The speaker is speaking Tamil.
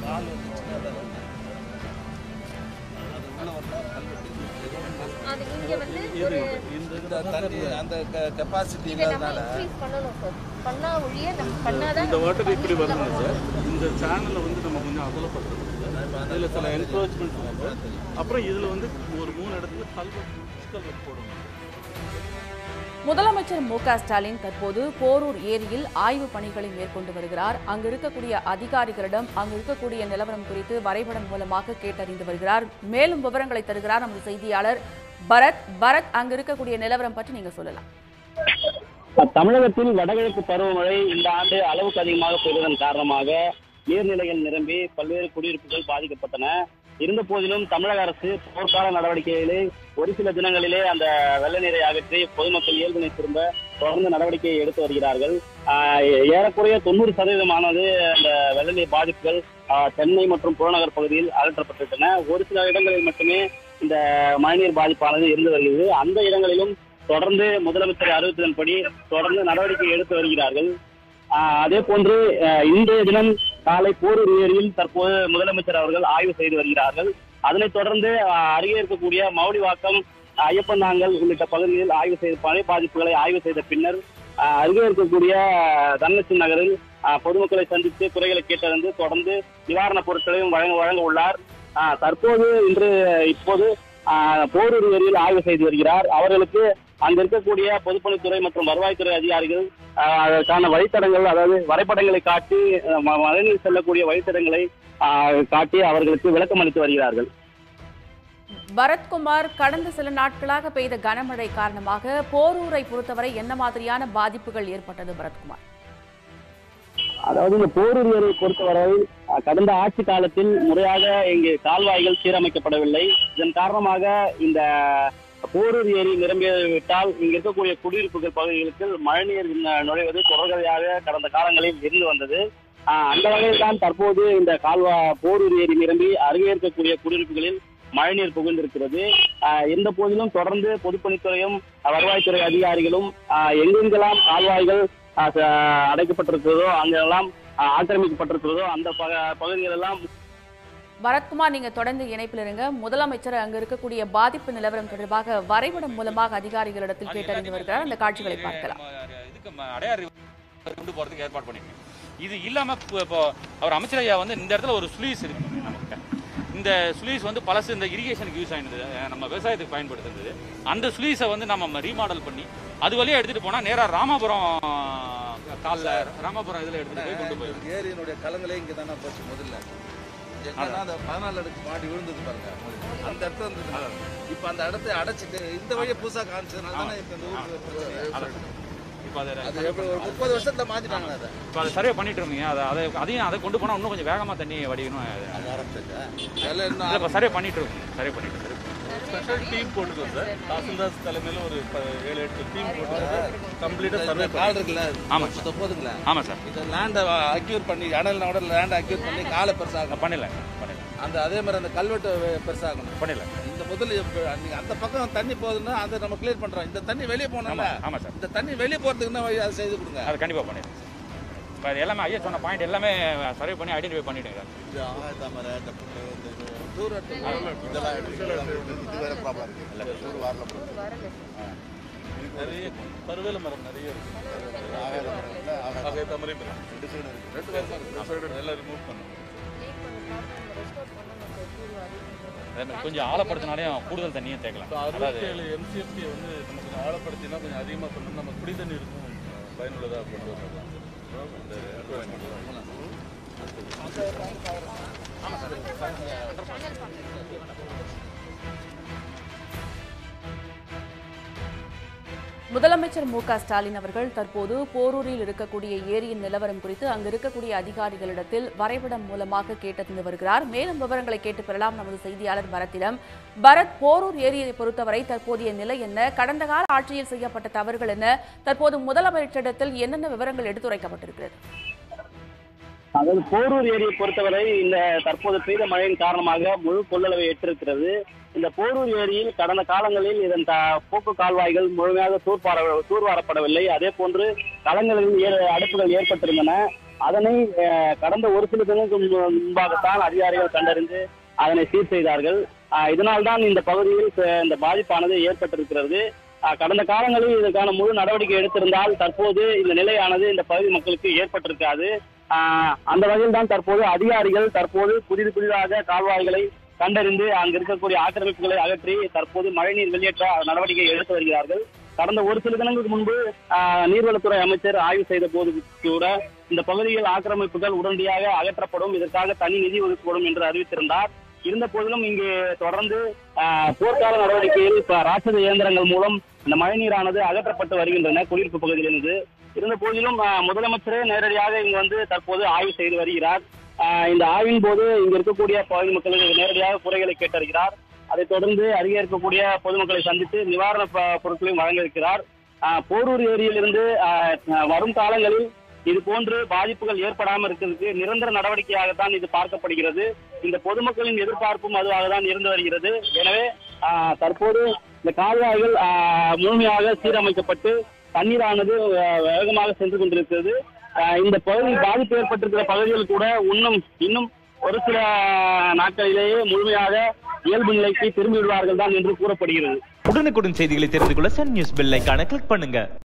கால் வந்து சின்னதாக இருக்கு. அது உள்ள வந்தா கல்வெட்டு அது இங்க வந்து ஒரு இந்த தண்ணி அந்த கெப்பாசிட்டி இதை நம்ம இல்லாதனால இன்க்ரீஸ் பண்ணணும் சார் பண்ணா ஒழிய நம்ம பண்ணாதான் இந்த நமக்கு வாட்டர் தண்ணி இப்படி உள்ள வரணும் வரும். சார் இந்த சேனலை வந்து நம்ம கொஞ்சம் அகலப்படுத்தணும் சார் இதில் சில என்க்ரோச்மெண்ட் வந்து அப்புறம் இதில் வந்து ஒரு மூணு இடத்துல கல்வெட்டு கல்வெட்டு போடணும் முதலமைச்சர் மு க ஸ்டாலின் தற்போது போரூர் ஏரியில் ஆய்வு பணிகளை மேற்கொண்டு வருகிறார் அங்கு இருக்கக்கூடிய அதிகாரிகளிடம் அங்கு இருக்கக்கூடிய நிலவரம் குறித்து வரைபடம் மூலமாக கேட்டறிந்து வருகிறார் மேலும் விவரங்களை தருகிறார் நமது செய்தியாளர் பரத் பரத் அங்கு இருக்கக்கூடிய நிலவரம் பற்றி நீங்க சொல்லலாம் தமிழகத்தில் வடகிழக்கு பருவமழை இந்த ஆண்டு அளவுக்கு அதிகமாக பெய்ததன் காரணமாக நீர்நிலைகள் நிரம்பி பல்வேறு குடியிருப்புகள் பாதிக்கப்பட்டன இருந்த போதிலும் தமிழக அரசு போர்க்கால நடவடிக்கைகளை ஒரு சில தினங்களிலே அந்த வெள்ள நீரை அகற்றி பொதுமக்கள் இயல்பினை திரும்ப தொடர்ந்து நடவடிக்கையை எடுத்து வருகிறார்கள் ஆஹ் ஏறக்குறைய தொண்ணூறு சதவீதமானது அந்த வெள்ள நீர் பாதிப்புகள் ஆஹ் சென்னை மற்றும் புறநகர் பகுதியில் அகற்றப்பட்டுவிட்டன ஒரு சில இடங்களில் மட்டுமே இந்த மழைநீர் பாதிப்பானது இருந்து வருகிறது அந்த இடங்களிலும் தொடர்ந்து முதலமைச்சர் அறிவித்ததன்படி தொடர்ந்து நடவடிக்கை எடுத்து வருகிறார்கள் ஆஹ் அதே போன்று ஆஹ் இன்றைய தினம் காலை போரூர் ஏரியில் தற்போது முதலமைச்சர் அவர்கள் ஆய்வு செய்து வருகிறார்கள் அதனைத் தொடர்ந்து ஆஹ் அருகே இருக்கக்கூடிய மௌலிவாக்கம் ஐயப்பந்தாங்கல் உள்ளிட்ட பகுதிகளில் ஆய்வு செய்த மழை பாதிப்புகளை ஆய்வு செய்த பின்னர் ஆஹ் அருகே இருக்கக்கூடிய தனலட்சுமி நகரில் ஆஹ் பொதுமக்களை சந்தித்து குறைகளை கேட்டறிந்து தொடர்ந்து நிவாரணப் பொருட்களையும் வழங்க வழங்க உள்ளார் ஆஹ் தற்போது இன்று இப்போது ஆஹ் போரூர் ஏரியில் ஆய்வு செய்து வருகிறார் அவர்களுக்கு அங்க இருக்கக்கூடிய பொதுப்பணித்துறை மற்றும் வருவாய்த்துறை அதிகாரிகள் ஆஹ் அதற்கான வழித்தடங்கள் அதாவது வரைபடங்களை காட்டி ஆஹ் ம- மழைநீர் செல்லக்கூடிய வழித்தடங்களை ஆஹ் காட்டி அவர்களுக்கு விளக்கம் அளித்து வருகிறார்கள் பரத்குமார் கடந்த சில நாட்களாக பெய்த கனமழை காரணமாக போரூரை பொறுத்தவரை என்ன மாதிரியான பாதிப்புகள் ஏற்பட்டது பரத்குமார் அதாவது இந்த போரூர் ஏரியை பொறுத்தவரை அஹ், கடந்த ஆட்சி காலத்தில் முறையாக இங்கு கால்வாய்கள் சீரமைக்கப்படவில்லை இதன் காரணமாக இந்த போரூர் ஏரி நிரம்பிவிட்டால் இங்கு இருக்கக்கூடிய குடியிருப்புகள் பகுதிகளுக்கு மழைநீர் ந- நுழைவது தொடர்கதையாக கடந்த காலங்களில் இருந்து வந்தது அஹ், அந்த வகையில் தான் தற்போது இந்த கால்வா போரூர் ஏரி நிரம்பி அருகே இருக்கக்கூடிய குடியிருப்புகளில் மழைநீர் புகுந்திருக்கிறது அஹ், இருந்த போதிலும் தொடர்ந்து பொதுப்பணித்துறையும் வருவாய்த்துறை அதிகாரிகளும் அஹ், எங்கெங்கெல்லாம் கால்வாய்கள் அஹ், ச- அடைக்கப்பட்டிருக்கிறதோ அங்கெல்லாம் அஹ், ஆக்கிரமிக்கப்பட்டிருக்கிறதோ அந்த பக- பகுதிகளெல்லாம் பரத்குமார் நீங்க தொடர்ந்து இணைப்பில் இருங்க முதலமைச்சர் அங்கு இருக்கக்கூடிய பாதிப்பு நிலவரம் தொடர்பாக வரைபடம் மூலமாக அதிகாரிகளிடத்தில் கேட்டறிந்து வருகிறார் அந்த காட்சிகளை பார்க்கலாம் இதுக்கு ம- அடையாறு கொண்டு போறதுக்கு ஏற்பாடு பண்ணிருக்கோம் இது இல்லாம இப்போ இப்போ அவர் அமைச்சர் ஐயா வந்து இந்த இடத்துல ஒரு ஸ்லூஸ் இருக்கு நமக்கு இந்த ஸ்லூஸ் வந்து பழசு இந்த இரிகேஷனுக்கு யூஸ் ஆயிருந்தது அஹ் நம்ம விவசாயத்துக்கு பயன்படுத்துறது அந்த ஸ்லூஸை வந்து நம்ம ரீமாடல் பண்ணி அது வழியா எடுத்துட்டு போனா நேரா ராமாபுரம் கால்ல ராமாபுரம் இதுல எடுத்துட்டு போய் கொண்டு போயிடும் ஏரியினுடைய கலங்களே இங்கே தானே போச்சு முதல்ல எங்கன்னா அந்த பதினாலு அடுக்கு மாடி விழுந்தது பாருங்க அந்த இடத்துல இருந்தது இப்போ அந்த இடத்தை அடைச்சிட்டு இந்த வழியை புதுசாக காமிச்சதுனால தானே இப்போ இந்த ஊருக்கு பிரச்சனை. இப்போ அதை அது எப்படி ஒரு முப்பது வருஷத்துல மாத்திட்டாங்க அதை இப்போ அதை சர்வே பண்ணிட்டு இருக்கீங்க அதை அதை அதையும் அதை கொண்டு போனா இன்னும் கொஞ்சம் வேகமா தண்ணி வடிக்கணும் அது ஆரம்பிச்சிருக்கா அதெல்லாம் இன்னும் இப்போ சர்வே பண்ணிட்டு இருக்கோம் சர்வே பண்ணிட்டு இருக்கோம் ஸ்பெஷல் டீம் போட்டுக்கோம் சார் தாசில்தார் தலைமையில் ஒரு ப- ஏழு எட்டு டீம் போட்டுக்கோம் கம்ப்ளீட்டாக சர்வே இந்த கால் இருக்குல்ல ஆமா சுத்த போதுங்களா ஆமா சார் இந்த லேண்டை அக்யூர் பண்ணி அடல்னா கூட லேண்டை அக்யூர் பண்ணி காலை பெருசாகணும் பண்ணிடலாம் பண்ணிடலாம் அந்த அதே மாதிரி அந்த கல்வெட்டு பெருசாகணும் பண்ணிடலாம் இந்த முதல்ல இப்ப நீங்க அந்த பக்கம் தண்ணி போகுதுன்னா அதை நம்ம கிளியர் பண்றோம் இந்த தண்ணி வெளியே ஆமா போனோம்ல ஆமா சார் இந்த தண்ணி வெளியே போறதுக்கு என்ன வழி அதை செய்து கொடுங்க அது கண்டிப்பாக பண்ணிடுறேன் இப்போ அது எல்லாமே ஐயா சொன்ன பாயிண்ட் எல்லாமே சர்வே பண்ணி ஐடென்டிஃபை பண்ணிடுங்க தூரத்து நிறைய கருவேல மரம் நிறைய இருக்கு ஆகாய தாமரை மரம் ரெண்டு சைடு ரெண்டு சைடு எல்லாம் ரிமூவ் பண்ணும் அதே மாதிரி கொஞ்சம் ஆழப்படுத்தினாலையும் கூடுதல் தண்ணியும் தேக்கலாம் இப்போ அதாவது அறுபத்தி ஏழு எம்சிஎஃப்டி வந்து நம்ம கொஞ்சம் ஆழப்படுத்தினா கொஞ்சம் அதிகமாக பண்ணணும் நம்ம குடி தண்ணி இருக்கும் பயனுள்ளதாக கொண்டு வரலாம் இந்த requirement. முதலமைச்சர் மு க ஸ்டாலின் அவர்கள் தற்போது போரூரில் இருக்கக்கூடிய ஏரியின் நிலவரம் குறித்து அங்கு இருக்கக்கூடிய அதிகாரிகளிடத்தில் வரைபடம் மூலமாக கேட்டறிந்து வருகிறார் மேலும் விவரங்களை கேட்டு பெறலாம் நமது செய்தியாளர் பரத்திடம் பரத் போரூர் ஏரியை பொறுத்தவரை தற்போதைய நிலை என்ன கடந்த கால ஆட்சியில் செய்யப்பட்ட தவறுகள் என்ன தற்போது முதலமைச்சரிடத்தில் என்னென்ன விவரங்கள் எடுத்துரைக்கப்பட்டிருக்கிறது அதாவது போரூர் ஏரியை பொறுத்தவரை இந்த தற்போது பெய்த மழையின் காரணமாக முழு கொள்ளளவை ஏற்றிருக்கிறது இந்த போரூர் ஏரியில் கடந்த காலங்களில் இதன் த- போக்கு கால்வாய்கள் முழுமையாக தூர்வார தூர்வாரப்படவில்லை அதே போன்று களங்களில் ஏ- அடைப்புகள் ஏற்பட்டிருந்தன அதனை அஹ், கடந்த ஒரு சில தினங்களுக்கு முன்பு- முன்பாகத்தான் அதிகாரிகள் கண்டறிந்து அதனை சீர் செய்தார்கள் அஹ், இதனால்தான் இந்த பகுதியில் அஹ், இந்த பாதிப்பானது ஏற்பட்டிருக்கிறது அஹ், கடந்த காலங்களில் இதற்கான முழு நடவடிக்கை எடுத்திருந்தால் தற்போது இந்த நிலையானது இந்த பகுதி மக்களுக்கு ஏற்பட்டிருக்காது அஹ், அந்த வகையில் தான் தற்போது அதிகாரிகள் தற்போது புதிது புதிதாக கால்வாய்களை கண்டறிந்து அங்கு இருக்கக்கூடிய ஆக்கிரமிப்புகளை அகற்றி தற்போது மழைநீர் வெளியேற்ற நடவடிக்கை எடுத்து வருகிறார்கள் கடந்த ஒரு சில தினங்களுக்கு முன்பு ஆஹ், நீர்வளத்துறை அமைச்சர் ஆய்வு செய்த போது கூட இந்த பகுதியில் ஆக்கிரமிப்புகள் உடனடியாக அகற்றப்படும் இதற்காக தனி நிதி ஒதுக்கப்படும் என்று அறிவித்திருந்தார் இருந்த போதிலும் இங்கு தொடர்ந்து ஆஹ், போர்க்கால நடவடிக்கையில் இப்ப ராட்சத இயந்திரங்கள் மூலம் இந்த மழைநீரானது அகற்றப்பட்டு வருகின்றன குடியிருப்பு பகுதியிலிருந்து இருந்த போதிலும் ஆஹ், முதலமைச்சரே நேரடியாக இங்கு வந்து தற்போது ஆய்வு செய்து வருகிறார் ஆஹ், இந்த ஆய்வின் போது இங்கு இருக்கக்கூடிய பகுதி மக்களுக்கு நேரடியாக குறைகளை கேட்டறிகிறார் அதைத் தொடர்ந்து அருகே இருக்கக்கூடிய பொதுமக்களை சந்தித்து நிவாரண ப- பொருட்களையும் வழங்க இருக்கிறார் ஆஹ், போரூர் ஏரியிலிருந்து ஆஹ், வரும் காலங்களில் இது போன்று பாதிப்புகள் ஏற்படாமல் இருக்கிறதுக்கு நிரந்தர நடவடிக்கையாகத்தான் இது பார்க்கப்படுகிறது இந்த பொதுமக்களின் எதிர்பார்ப்பும் அதுவாக தான் இருந்து வருகிறது எனவே ஆஹ், தற்போது இந்த கால்வாய்கள் ஆஹ், முழுமையாக சீரமைக்கப்பட்டு தண்ணீரானது ஆஹ், வேகமாக சென்று கொண்டிருக்கிறது ஆஹ், இந்த பகுதி பாதிப்பு ஏற்பட்டிருக்கிற பகுதிகள் கூட இன்னும் இன்னும் ஒரு சில நாட்களிலேயே முழுமையாக இயல்பு நிலைக்கு திரும்பி விடுவார்கள் தான் என்று கூறப்படுகிறது உடனுக்குடன் செய்திகளை தெரிந்து கொள்ள சன் நியூஸ் பெல் ஐகானை கிளிக் பண்ணுங்க